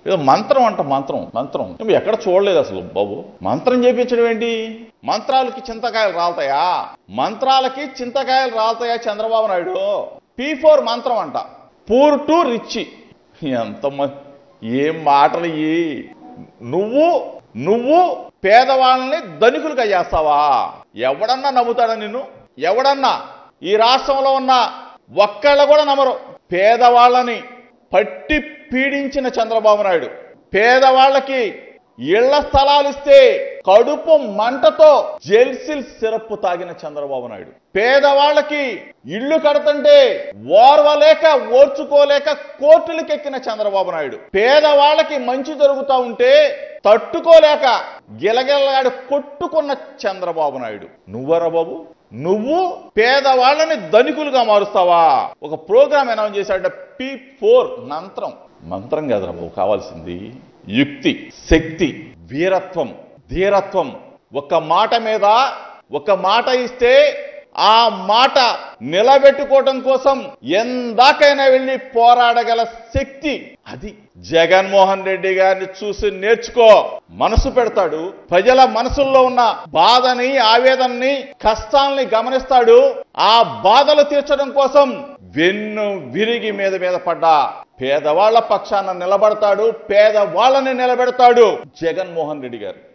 ఏదో మంత్రం అంట మంత్రం మంత్రం నువ్వు ఎక్కడ చూడలేదు అసలు బాబు మంత్రం చేపించడం ఏంటి మంత్రాలకి చింతకాయలు రాలతాయా మంత్రాలకి చింతకాయలు రాలతాయా చంద్రబాబు నాయుడు పీ ఫోర్ మంత్రం అంట పూర్ టు రిచ్ ఎంత మ- ఏం మాటలు ఇయ్యి నువ్వు నువ్వు పేదవాళ్ళని ధనికులుగా చేస్తావా ఎవడన్నా నమ్ముతాడా నిన్ను ఎవడన్నా ఈ రాష్ట్రంలో ఉన్న ఒక్కళ్ళ కూడా నమ్మరు పేదవాళ్ళని పట్టి పీడించిన చంద్రబాబు నాయుడు పేదవాళ్ళకి ఇళ్ల స్థలాలు ఇస్తే కడుపు మంటతో జెల్సిల్ సిరప్ తాగిన చంద్రబాబు నాయుడు పేదవాళ్ళకి ఇళ్లు కడుతుంటే ఓర్వలేక ఓర్చుకోలేక కోర్టులకెక్కిన చంద్రబాబు నాయుడు పేదవాళ్ళకి మంచి జరుగుతా ఉంటే తట్టుకోలేక గిలగిలగాడు కొట్టుకున్న చంద్రబాబు నాయుడు నువ్వరా బాబు నువ్వు పేదవాళ్ళని ధనికులుగా మారుస్తావా ఒక ప్రోగ్రామ్ అనౌన్స్ చేశాడ పి ఫోర్ మంత్రం మంత్రం కదరా బాబు కావాల్సింది యుక్తి శక్తి వీరత్వం ధీరత్వం ఒక మాట మీద ఒక మాట ఇస్తే ఆ మాట నిలబెట్టుకోవటం కోసం ఎందాకైనా వెళ్ళి పోరాడగల శక్తి అది జగన్మోహన్ రెడ్డి గారిని చూసి నేర్చుకో మనసు పెడతాడు ప్రజల మనసుల్లో ఉన్న బాధని ఆవేదనని కష్టాల్ని గమనిస్తాడు ఆ బాధలు తీర్చడం కోసం వెన్ను విరిగి మీద మీద పడ్డా పేదవాళ్ల పక్షాన నిలబడతాడు పేదవాళ్ళని నిలబెడతాడు జగన్మోహన్ రెడ్డి గారు